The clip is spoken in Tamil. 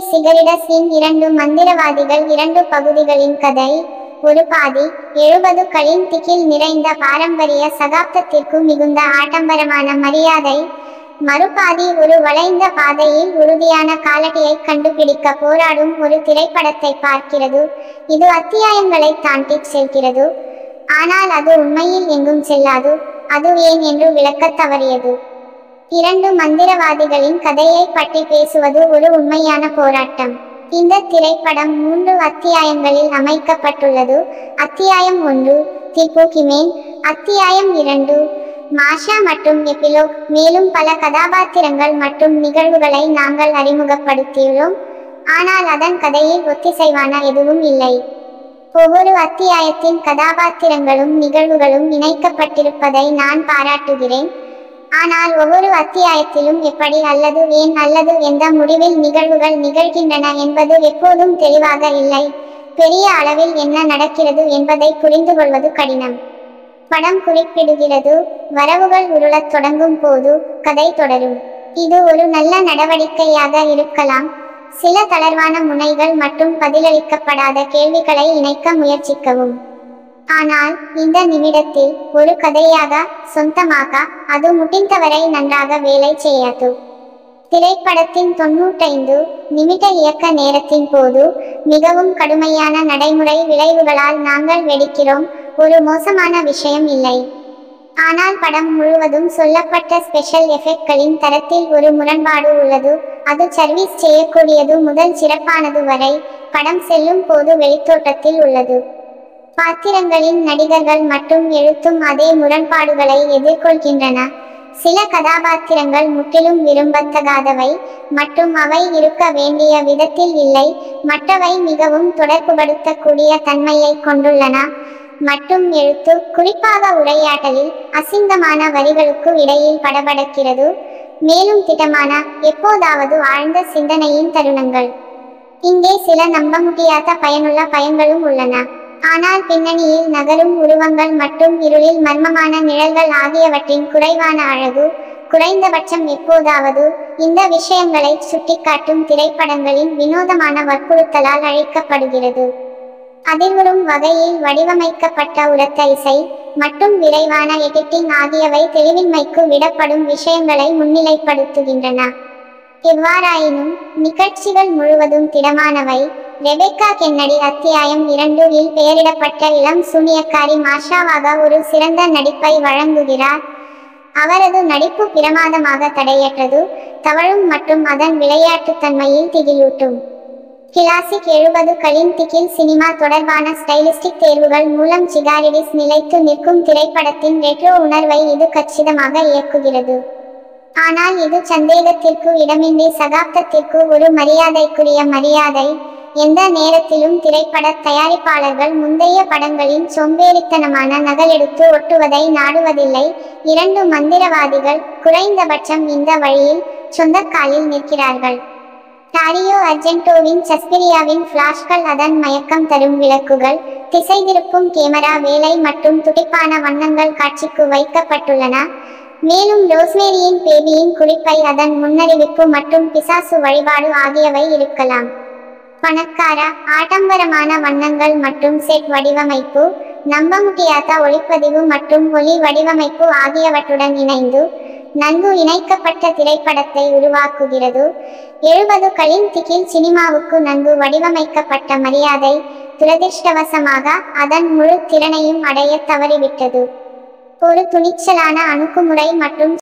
சிகரிட சிங் இரண்டு மந்திரவாதிகள் இரண்டு பகுதிகளின் கதை ஒரு பாதி எழுபதுகளின் திகில் நிறைந்த பாரம்பரிய சகாப்தத்திற்கு மிகுந்த ஆடம்பரமான மரியாதை மறுபாதி ஒரு வளைந்த பாதையில் உறுதியான காலடியை கண்டுபிடிக்க போராடும் ஒரு திரைப்படத்தை பார்க்கிறது இது அத்தியாயங்களை தாண்டிச் செல்கிறது ஆனால் அது உண்மையில் எங்கும் செல்லாது அது ஏன் என்று விளக்கத் தவறியது இரண்டு மந்திரவாதிகளின் கதையை பற்றி பேசுவது ஒரு உண்மையான போராட்டம் இந்த திரைப்படம் மூன்று அத்தியாயங்களில் அமைக்கப்பட்டுள்ளது அத்தியாயம் ஒன்று திப்பு கிமேன் அத்தியாயம் இரண்டு மாஷா மற்றும் எபிலோக் மேலும் பல கதாபாத்திரங்கள் மற்றும் நிகழ்வுகளை நாங்கள் அறிமுகப்படுத்தியுள்ளோம் ஆனால் அதன் கதையில் ஒத்திசைவான எதுவும் இல்லை ஒவ்வொரு அத்தியாயத்தின் கதாபாத்திரங்களும் நிகழ்வுகளும் இணைக்கப்பட்டிருப்பதை நான் பாராட்டுகிறேன் ஆனால் ஒவ்வொரு அத்தியாயத்திலும் எப்படி அல்லது ஏன் அல்லது எந்த முடிவில் நிகழ்வுகள் நிகழ்கின்றன என்பது எப்போதும் தெளிவாக இல்லை பெரிய அளவில் என்ன நடக்கிறது என்பதை புரிந்து கொள்வது கடினம் படம் குறிப்பிடுகிறது வரவுகள் உருளத் தொடங்கும் போது கதை தொடரும் இது ஒரு நல்ல நடவடிக்கையாக இருக்கலாம் சில தளர்வான முனைகள் மற்றும் பதிலளிக்கப்படாத கேள்விகளை இணைக்க முயற்சிக்கவும் ஆனால் இந்த நிமிடத்தில் ஒரு கதையாக சொந்தமாக அது முடிந்தவரை நன்றாக வேலை செய்யாது திரைப்படத்தின் தொன்னூற்றைந்து நிமிட இயக்க நேரத்தின் போது மிகவும் கடுமையான நடைமுறை விளைவுகளால் நாங்கள் வெடிக்கிறோம் ஒரு மோசமான விஷயம் இல்லை ஆனால் படம் முழுவதும் சொல்லப்பட்ட ஸ்பெஷல் எஃபெக்ட்களின் தரத்தில் ஒரு முரண்பாடு உள்ளது அது சர்வீஸ் செய்யக்கூடியது முதல் சிறப்பானது வரை படம் செல்லும் போது வெளித்தோட்டத்தில் உள்ளது பாத்திரங்களின் நடிகர்கள் மற்றும் எழுத்தும் அதே முரண்பாடுகளை எதிர்கொள்கின்றன சில கதாபாத்திரங்கள் முற்றிலும் விரும்பத்தகாதவை மற்றும் அவை இருக்க வேண்டிய விதத்தில் இல்லை மற்றவை மிகவும் தொடர்புபடுத்தக்கூடிய தன்மையை கொண்டுள்ளன மற்றும் எழுத்து குறிப்பாக உரையாடலில் அசிங்கமான வரிகளுக்கு இடையில் படபடக்கிறது மேலும் திடமான எப்போதாவது ஆழ்ந்த சிந்தனையின் தருணங்கள் இங்கே சில நம்ப முடியாத பயனுள்ள பயன்களும் உள்ளன ஆனால் பின்னணியில் நகரும் உருவங்கள் மற்றும் இருளில் மர்மமான நிழல்கள் ஆகியவற்றின் குறைவான அழகு குறைந்தபட்சம் எப்போதாவது இந்த விஷயங்களை சுட்டிக்காட்டும் திரைப்படங்களின் வினோதமான வற்புறுத்தலால் அழிக்கப்படுகிறது அதிர்வுறும் வகையில் வடிவமைக்கப்பட்ட உரத்த இசை மற்றும் விரைவான எடிட்டிங் ஆகியவை தெளிவின்மைக்கு விடப்படும் விஷயங்களை முன்னிலைப்படுத்துகின்றன எவ்வாறாயினும் நிகழ்ச்சிகள் முழுவதும் திடமானவை ரெபெக்கா கென்னடி அத்தியாயம் இரண்டு இல் பெயரிடப்பட்ட இளம் சூனியக்காரி மாஷாவாக ஒரு சிறந்த நடிப்பை வழங்குகிறார் அவரது நடிப்பு பிரமாதமாக தடையற்றது தவழும் மற்றும் அதன் விளையாட்டுத்தன்மையில் திகிலூட்டும் கிளாசிக் எழுபதுகளின் திகில் சினிமா தொடர்பான ஸ்டைலிஸ்டிக் தேர்வுகள் மூலம் சிகாரிடிஸ் நிலைத்து நிற்கும் திரைப்படத்தின் ரெட்ரோ உணர்வை இது கச்சிதமாக இயக்குகிறது ஆனால் இது சந்தேகத்திற்கு இடமின்றி சகாப்தத்திற்கு ஒரு மரியாதைக்குரிய மரியாதை எந்த நேரத்திலும் திரைப்பட தயாரிப்பாளர்கள் முந்தைய படங்களின் சோம்பேறித்தனமான நகலெடுத்து ஒட்டுவதை நாடுவதில்லை இரண்டு மந்திரவாதிகள் குறைந்தபட்சம் இந்த வழியில் சொந்த காலில் நிற்கிறார்கள் டாரியோ அர்ஜென்டோவின் சஸ்பிரியாவின் ஃபிளாஷ்கள் அதன் மயக்கம் தரும் விளக்குகள் திசை திருப்பும் கேமரா வேலை மற்றும் துடிப்பான வண்ணங்கள் காட்சிக்கு வைக்கப்பட்டுள்ளன மேலும் ரோஸ்மேரியின் பேபியின் குறிப்பை அதன் முன்னறிவிப்பு மற்றும் பிசாசு வழிபாடு ஆகியவை இருக்கலாம் பணக்கார ஆடம்பரமான வண்ணங்கள் மற்றும் செட் வடிவமைப்பு நம்ப முடியாத ஒளிப்பதிவு மற்றும் ஒளி வடிவமைப்பு ஆகியவற்றுடன் இணைந்து நன்கு இணைக்கப்பட்ட திரைப்படத்தை உருவாக்குகிறது எழுபதுகளின் திகில் சினிமாவுக்கு நன்கு வடிவமைக்கப்பட்ட மரியாதை துரதிர்ஷ்டவசமாக அதன் முழு திறனையும் அடைய தவறிவிட்டது ஒரு துணிச்சலான அணுகுமுறை மற்றும்